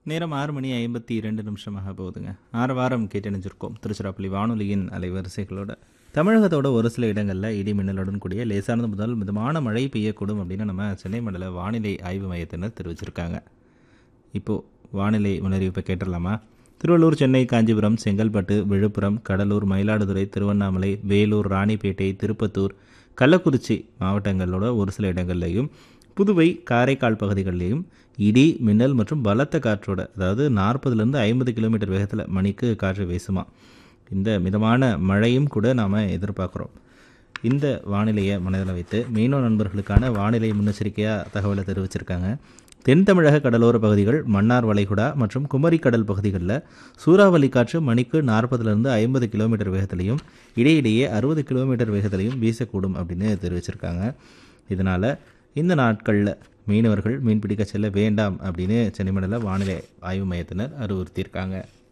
நேரம் ஆறு மணி ஐம்பத்தி இரண்டு நிமிஷமாக போகுதுங்க ஆறு வாரம் கேட்டணிஞ்சிருக்கோம் திருச்சிராப்பள்ளி வானொலியின் அலைவரிசைகளோட தமிழகத்தோட ஒரு சில இடங்களில் இடி மின்னலுடன் கூடிய லேசானது முதல் மிதமான மழை பெய்யக்கூடும் அப்படின்னு நம்ம சென்னை மண்டல வானிலை ஆய்வு மையத்தினர் தெரிவிச்சிருக்காங்க இப்போது வானிலை முன்னறிவிப்பை கேட்டுடலாமா திருவள்ளூர் சென்னை காஞ்சிபுரம் செங்கல்பட்டு விழுப்புரம் கடலூர் மயிலாடுதுறை திருவண்ணாமலை வேலூர் ராணிப்பேட்டை திருப்பத்தூர் கள்ளக்குறிச்சி மாவட்டங்களோட ஒரு சில இடங்கள்லையும் புதுவை காரைக்கால் பகுதிகளிலையும் இடி மின்னல் மற்றும் பலத்த காற்றோட அதாவது நாற்பதுலேருந்து ஐம்பது கிலோமீட்டர் வேகத்தில் மணிக்கு காற்று வீசுமா இந்த மிதமான மழையும் கூட நாம் எதிர்பார்க்குறோம் இந்த வானிலையை மனதில் வைத்து மீனவ நண்பர்களுக்கான வானிலை முன்னெச்சரிக்கையாக தகவலை தெரிவிச்சிருக்காங்க தென் தமிழக கடலோர பகுதிகள் மன்னார் வளைகுடா மற்றும் குமரி கடல் பகுதிகளில் சூறாவளி காற்று மணிக்கு நாற்பதுலேருந்து ஐம்பது கிலோமீட்டர் வேகத்திலையும் இடையிடையே அறுபது கிலோமீட்டர் வேகத்திலையும் வீசக்கூடும் அப்படின்னு தெரிவிச்சிருக்காங்க இதனால் இந்த நாட்களில் மீனவர்கள் மீன்பிடிக்க செல்ல வேண்டாம் அப்படின்னு சென்னை மண்டல வானிலை ஆய்வு மையத்தினர் அறிவுறுத்தியிருக்காங்க